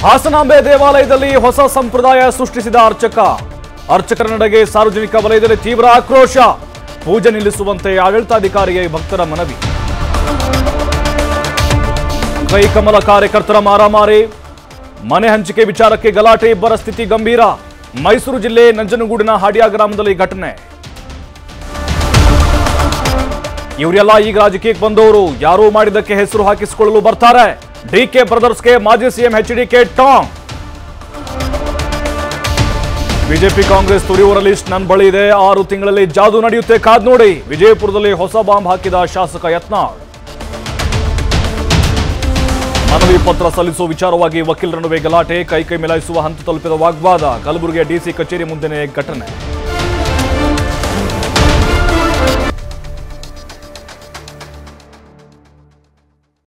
ಹಾಸನಾಂಬೆ ದೇವಾಲಯದಲ್ಲಿ ಹೊಸ ಸಂಪ್ರದಾಯ ಸೃಷ್ಟಿಸಿದ ಅರ್ಚಕ ಅರ್ಚಕರ ನಡೆಗೆ ಸಾರ್ವಜನಿಕ ವಲಯದಲ್ಲಿ ತೀವ್ರ ಆಕ್ರೋಶ ಪೂಜೆ ನಿಲ್ಲಿಸುವಂತೆ ಆಡಳಿತಾಧಿಕಾರಿಗೆ ಭಕ್ತರ ಮನವಿ ಕೈಕಮಲ ಕಾರ್ಯಕರ್ತರ ಮಾರಾಮಾರಿ ಮನೆ ಹಂಚಿಕೆ ವಿಚಾರಕ್ಕೆ ಗಲಾಟೆ ಇಬ್ಬರ ಸ್ಥಿತಿ ಗಂಭೀರ ಮೈಸೂರು ಜಿಲ್ಲೆ ನಂಜನಗೂಡಿನ ಹಾಡಿಯಾ ಗ್ರಾಮದಲ್ಲಿ ಘಟನೆ ಇವರೆಲ್ಲ ಈಗ ರಾಜಕೀಯಕ್ಕೆ ಬಂದವರು ಯಾರೋ ಮಾಡಿದ್ದಕ್ಕೆ ಹೆಸರು ಹಾಕಿಸಿಕೊಳ್ಳಲು ಬರ್ತಾರೆ ಡಿಕೆ ಬ್ರದರ್ಸ್ಗೆ ಮಾಜಿ ಸಿಎಂ ಎಚ್ ಡಿಕೆ ಟಾಂಗ್ ಬಿಜೆಪಿ ಕಾಂಗ್ರೆಸ್ ತುರಿಯುವ ಲಿಸ್ಟ್ ನನ್ನ ಬಳಿ ಇದೆ ಆರು ತಿಂಗಳಲ್ಲಿ ಜಾದು ನಡೆಯುತ್ತೆ ಕಾದ್ ನೋಡಿ ವಿಜಯಪುರದಲ್ಲಿ ಹೊಸ ಬಾಂಬ್ ಹಾಕಿದ ಶಾಸಕ ಯತ್ನಾಳ್ ಮನವಿ ಪತ್ರ ಸಲ್ಲಿಸುವ ವಿಚಾರವಾಗಿ ವಕೀಲರ ನಡುವೆ ಗಲಾಟೆ ಕೈ ಕೈ ಮಿಲಾಯಿಸುವ ಹಂತ ತಲುಪಿದ ವಾಗ್ವಾದ ಕಲಬುರಗಿಯ ಡಿಸಿ ಕಚೇರಿ ಮುಂದೆನೇ ಘಟನೆ